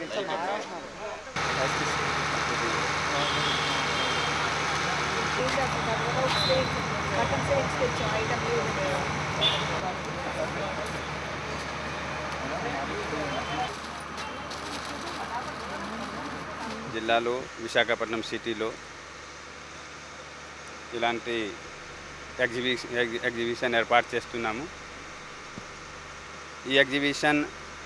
జిల్లాలో విశాఖపట్నం సిటీలో ఇలాంటి ఎగ్జిబిషన్ ఎగ్జిబిషన్ ఏర్పాటు చేస్తున్నాము ఈ ఎగ్జిబిషన్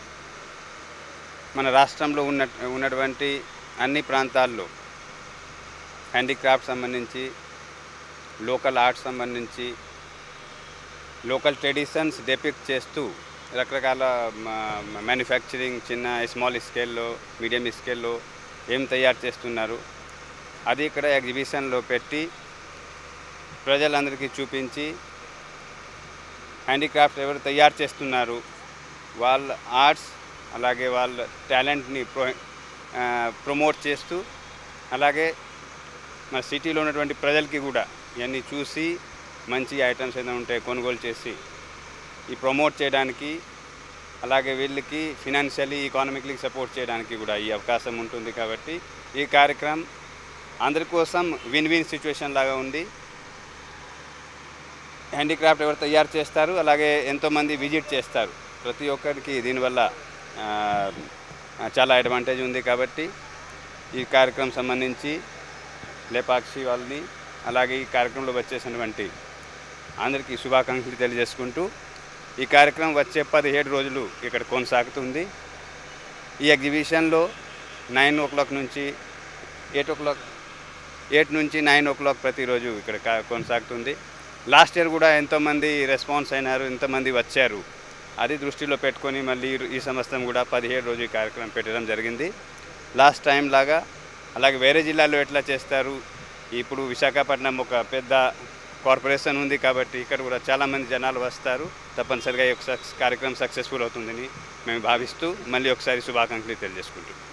మన రాష్ట్రంలో ఉన్న ఉన్నటువంటి అన్ని ప్రాంతాల్లో హ్యాండీక్రాఫ్ట్ సంబంధించి లోకల్ ఆర్ట్స్ సంబంధించి లోకల్ ట్రెడిషన్స్ డెపిక్ట్ చేస్తూ రకరకాల మ్యానుఫ్యాక్చరింగ్ చిన్న స్మాల్ స్కేల్లో మీడియం స్కేల్లో ఏం తయారు చేస్తున్నారు అది ఇక్కడ ఎగ్జిబిషన్లో పెట్టి ప్రజలందరికీ చూపించి హ్యాండీక్రాఫ్ట్ ఎవరు తయారు చేస్తున్నారు వాళ్ళ ఆర్ట్స్ అలాగే వాళ్ళ టాలెంట్ని ప్రో ఆ, ప్రమోట్ చేస్తూ అలాగే మన సిటీలో ఉన్నటువంటి ప్రజలకి కూడా ఇవన్నీ చూసి మంచి ఐటమ్స్ ఏదైనా ఉంటే కొనుగోలు చేసి ఈ ప్రమోట్ చేయడానికి అలాగే వీళ్ళకి ఫినాన్షియలీ ఈకానమిక్లీ సపోర్ట్ చేయడానికి కూడా ఈ అవకాశం ఉంటుంది కాబట్టి ఈ కార్యక్రమం అందరి కోసం విన్ విన్ సిచ్యువేషన్ లాగా ఉంది హ్యాండీక్రాఫ్ట్ ఎవరు తయారు చేస్తారు అలాగే ఎంతోమంది విజిట్ చేస్తారు ప్రతి ఒక్కరికి దీనివల్ల ఆ, చాలా అడ్వాంటేజ్ ఉంది కాబట్టి ఈ కార్యక్రమం సంబంధించి లేపాక్షి వాళ్ళని అలాగే ఈ కార్యక్రమంలో వచ్చేసినటువంటి అందరికీ శుభాకాంక్షలు తెలియజేసుకుంటూ ఈ కార్యక్రమం వచ్చే పదిహేడు రోజులు ఇక్కడ కొనసాగుతుంది ఈ ఎగ్జిబిషన్లో నైన్ ఓ క్లాక్ నుంచి ఎయిట్ ఓ క్లాక్ ఎయిట్ నుంచి నైన్ ఓ క్లాక్ ప్రతిరోజు ఇక్కడ కా- కొనసాగుతుంది లాస్ట్ ఇయర్ కూడా ఎంతోమంది రెస్పాన్స్ అయినారు ఎంతోమంది వచ్చారు అది దృష్టిలో పెట్టుకొని మళ్ళీ ఈ- ఈ సంవత్సరం కూడా పదిహేడు రోజు ఈ కార్యక్రమం పెట్టడం జరిగింది లాస్ట్ టైం లాగా అలాగే వేరే జిల్లాలో ఎట్లా చేస్తారు ఇప్పుడు విశాఖపట్నం ఒక పెద్ద కార్పొరేషన్ ఉంది కాబట్టి ఇక్కడ కూడా చాలామంది జనాలు వస్తారు తప్పనిసరిగా ఈ యొక్క సక్సెస్ కార్యక్రమం సక్సెస్ఫుల్ అవుతుందని మేము భావిస్తూ మళ్ళీ ఒకసారి శుభాకాంక్షలు తెలియజేసుకుంటున్నాం